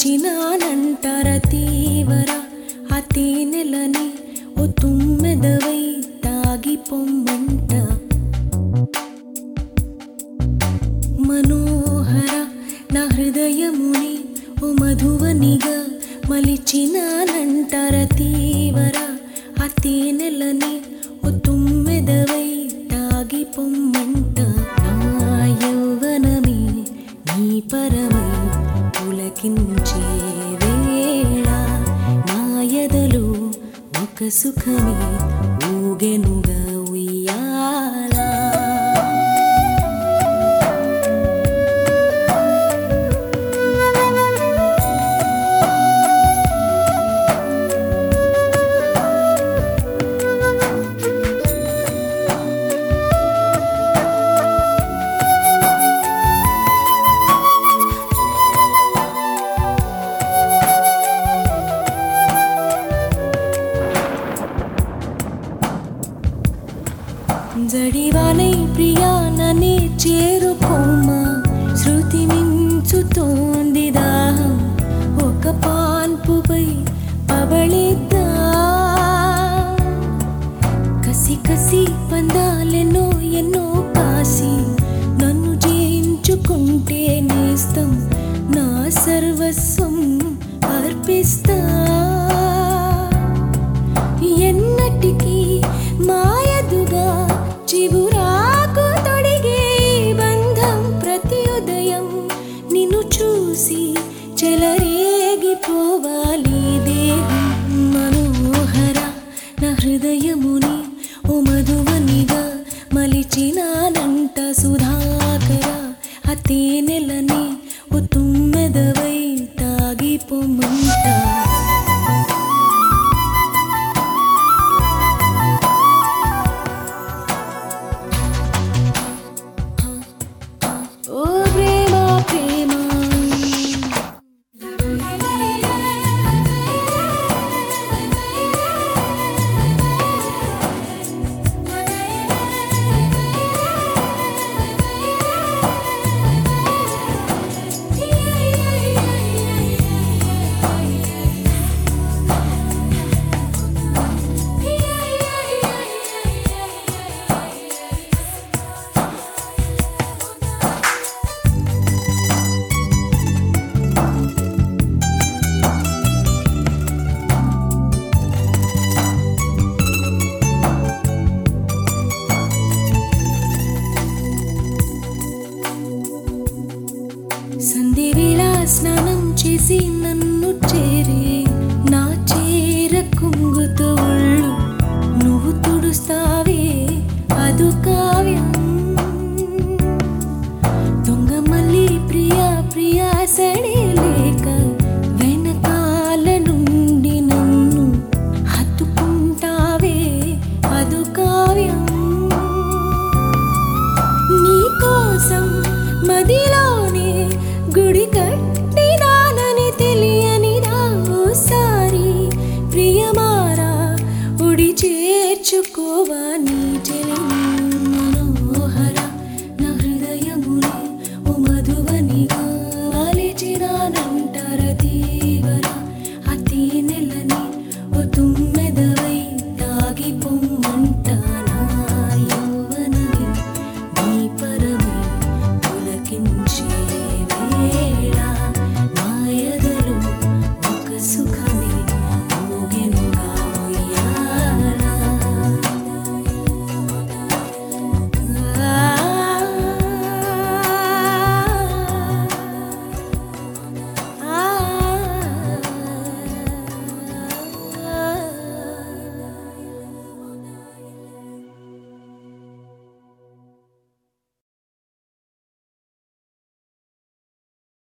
మలిచినానంటార తీవర ఆ తేనెలని ఓ తుమ్మెదవై తాగిపొమ్మంట మనోహర నా హృదయముని ఓ మధువనిగా మలిచినానంటార తీవర ఆ తేనెలని ఓ తుమ్మెదవై తాగిపొమ్మంట నా యౌవనమే నీ పరమై పులకించే వేళ నా ఎదలో ఒక సుఖమే ఊగెనుగా ఉయ్యాలా జడివానై ప్రియాననే చేరుకోమా శృతి మించుతోంది దాహం ఒక పాన్పుపై పబళిద్దా కసి కసి పందాలెన్నో ఎన్నో కాసి నన్ను జయించుకుంటే నేస్తం నా సర్వస్వం అర్పిస్తా ఎన్నటికీ మాయదుగా చివురాకు తొడిగే ఈ బంధం ప్రతి ఉదయం నిన్ను చూసి చెలరేగిపోవాలి దేహం మనోహర నా హృదయముని ఓ మధువనిగా మలిచినానంట సుధాకర ఆ తేనెలని ఓ తుమ్మెదవై తాగిపోమంట ఓ ప్రేమ ప్రేమ సంధి వేళ స్నానం చేసి నన్ను చేరే నా చేర కుంగుతో ఒళ్ళు నువ్వు తుడుస్తావే అదు కావ్యం దొంగ మళ్ళీ ప్రియా ప్రియా సడే లేక వెనకాల నుండి నన్ను హత్తుకుంటావే అదు కావ్యం నీ కోసం మదిలోనే గుడి కట్టినానని తెలియని ఓసారి ప్రియమారా ఉడి చేర్చుకోవా నీ చెలిని మనోహర నా హృదయముని ఓ మధువనిగా వాలిచినానంటార తీవర ఆ తేనెలని ఓ తుమ్మెదవై తాగిపొమ్మంట నా యౌవనమే నీ పరమే పులకించే వేళ